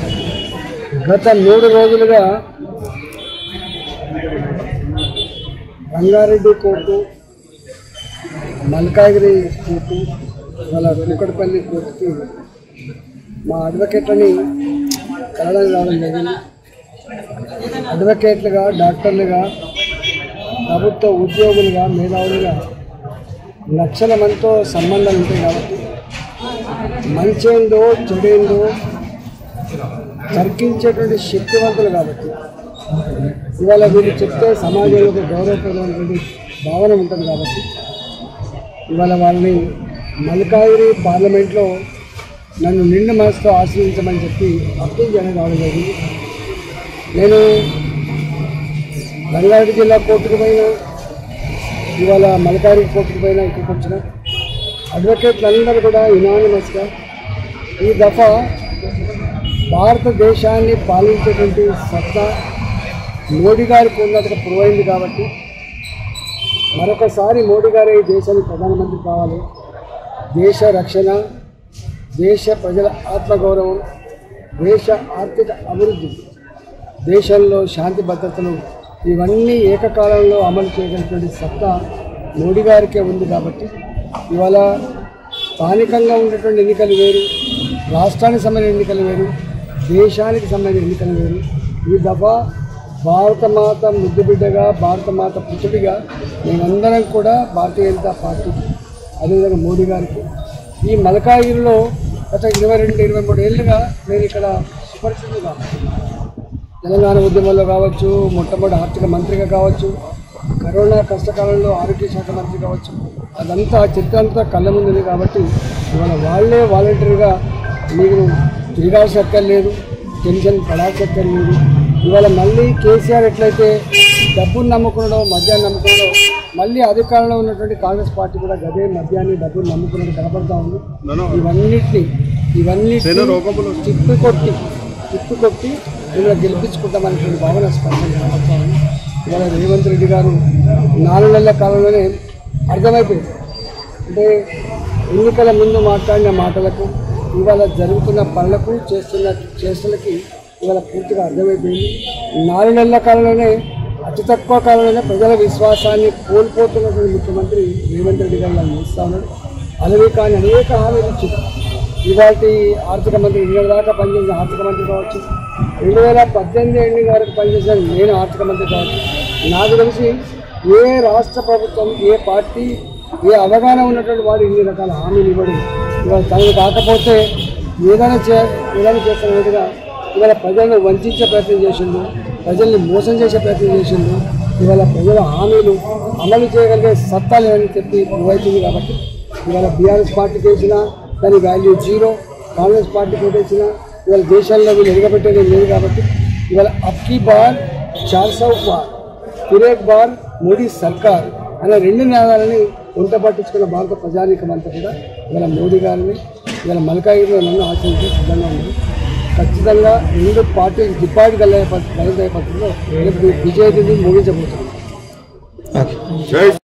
గత మూడు రోజులుగా రంగారెడ్డి కోర్టు మల్కాగిరి కోర్టు వాళ్ళ కుక్కడపల్లి కోర్టుకి మా అడ్వకేట్లని కలవడం రావడం జరిగింది అడ్వకేట్లుగా డాక్టర్లుగా ప్రభుత్వ ఉద్యోగులుగా మేధావులుగా లక్షల మందితో సంబంధాలు ఉంటాయి కాబట్టి మంచేందో చెడేందో తర్కించేటువంటి శక్తివంతులు కాబట్టి ఇవాళ వీళ్ళు చెప్తే సమాజంలో ఒక గౌరవప్రదమైనటువంటి భావన ఉంటుంది కాబట్టి ఇవాళ వాళ్ళని మల్కాగిరి పార్లమెంట్లో నన్ను నిండు మనసుతో ఆశ్రయించమని చెప్పి అప్పీల్ చేయడం రావడం జరిగింది నేను రంగారెడ్డి జిల్లా కోర్టుకు పోయినా ఇవాళ మల్కాగిరి కోర్టుకు పోయినా ఇక్కడికి వచ్చిన అడ్వకేట్లు అందరూ కూడా యునానిమస్గా ఈ దఫా భారతదేశాన్ని పాలించేటువంటి సత్తా మోడీ గారికి ఉన్నట్టుగా ప్రూవ్ అయింది కాబట్టి మరొకసారి మోడీ గారే ఈ దేశానికి ప్రధానమంత్రి కావాలి దేశ రక్షణ దేశ ప్రజల ఆత్మగౌరవం దేశ ఆర్థిక అభివృద్ధి దేశంలో శాంతి భద్రతలు ఇవన్నీ ఏకకాలంలో అమలు చేయగలిగినటువంటి సత్తా మోడీ గారికే ఉంది కాబట్టి ఇవాళ స్థానికంగా ఉన్నటువంటి ఎన్నికలు వేరు రాష్ట్రానికి సంబంధించిన ఎన్నికలు వేరు దేశానికి సంబంధించిన ఎన్నికలు వేరు ఈ దఫా భారత మాత ముద్దు బిడ్డగా భారత మాత పుత్రుడిగా మేమందరం కూడా భారతీయ జనతా పార్టీకి అదేవిధంగా మోడీ గారికి ఈ మలకాగిరిలో గత ఇరవై రెండు ఇరవై మూడు ఏళ్ళుగా నేను ఇక్కడ సుపరిచితులుగా తెలంగాణ ఉద్యమంలో కావచ్చు మొట్టమొదటి ఆర్థిక మంత్రిగా కావచ్చు కరోనా కష్టకాలంలో ఆరోగ్య శాఖ మంత్రి కావచ్చు అదంతా చరిత్ర అంతా కళ్ళ ముందుంది కాబట్టి ఇవాళ వాళ్ళే వాలంటీర్గా మీరు తిరగాల్సిన అక్కర్లేదు టెన్షన్ పడాల్సిన అక్కర్లేదు ఇవాళ మళ్ళీ కేసీఆర్ ఎట్లయితే డబ్బును నమ్ముకున్నాడో మద్యాన్ని నమ్ముకున్నాడో మళ్ళీ అధికారంలో ఉన్నటువంటి కాంగ్రెస్ పార్టీ కూడా గదే మద్యాన్ని డబ్బును నమ్ముకున్నట్టు కనపడతా ఉంది ఇవన్నిటిని ఇవన్నీ తిప్పి కొట్టి తిప్పి కొట్టి మిమ్మల్ని గెలిపించుకుంటామనేటువంటి భావన స్పష్టంగా కనపడతా ఉంది ఇవాళ రేవంత్ రెడ్డి గారు నాలుగు నెలల కాలంలోనే అర్థమైపోయింది అంటే ఎన్నికల ముందు మాట్లాడిన మాటలకు ఇవాళ జరుగుతున్న పనులకు చేస్తున్న చేష్టలకి ఇవాళ పూర్తిగా అర్థమైపోయింది నాలుగు నెలల కాలంలోనే అతి తక్కువ కాలంలోనే ప్రజల విశ్వాసాన్ని కోల్పోతున్నటువంటి ముఖ్యమంత్రి రేవంత్ రెడ్డి గారు వాళ్ళు చేస్తూ ఉన్నాడు అలాగే కానీ అనేక హామీలు ఇచ్చింది ఇవాటి ఆర్థిక మంత్రి ఇరవై దాకా పనిచేసిన ఆర్థిక మంత్రి కావచ్చు రెండు వేల పద్దెనిమిది ఎనిమిది వరకు పనిచేసిన నేను ఆర్థిక మంత్రి కావచ్చు నాకు తెలిసి ఏ రాష్ట్ర ప్రభుత్వం ఏ పార్టీ ఏ అవగాహన ఉన్నటువంటి వాడు ఇన్ని రకాల హామీలు ఇవ్వడు ఇవాళ తనకు కాకపోతే ఏదైనా చే ఏదైనా చేస్తున్న విధంగా ఇవాళ ప్రజలను వంచే ప్రయత్నం చేసిండు ప్రజల్ని మోసం చేసే ప్రయత్నం చేసిండు ఇవాళ ప్రజల హామీలు అమలు చేయగలిగే సత్తా లేదని చెప్పి అవుతుంది కాబట్టి ఇవాళ బీఆర్ఎస్ పార్టీకి వేసినా దాని వాల్యూ జీరో కాంగ్రెస్ పార్టీకి ఓటేసినా ఇవాళ దేశాల్లో వీళ్ళు ఎరగబెట్టేది లేదు కాబట్టి ఇవాళ అప్కీ బార్ చార్ సౌ బార్ ఫిరేక్ బార్ మోడీ సర్కార్ అనే రెండు నినాదాలని వంట పట్టించుకున్న భారత ప్రజానీకం అంతా కూడా ఇవాళ మోడీ గారిని ఇవాళ మల్కాగిరిలో నన్ను ఆచరించే సిద్ధంగా ఉంది ఖచ్చితంగా రెండు పార్టీలు డిపాజిట్ కలిగే పద్ధతిలో రేపు విజయదిని ముగించబోతున్నాం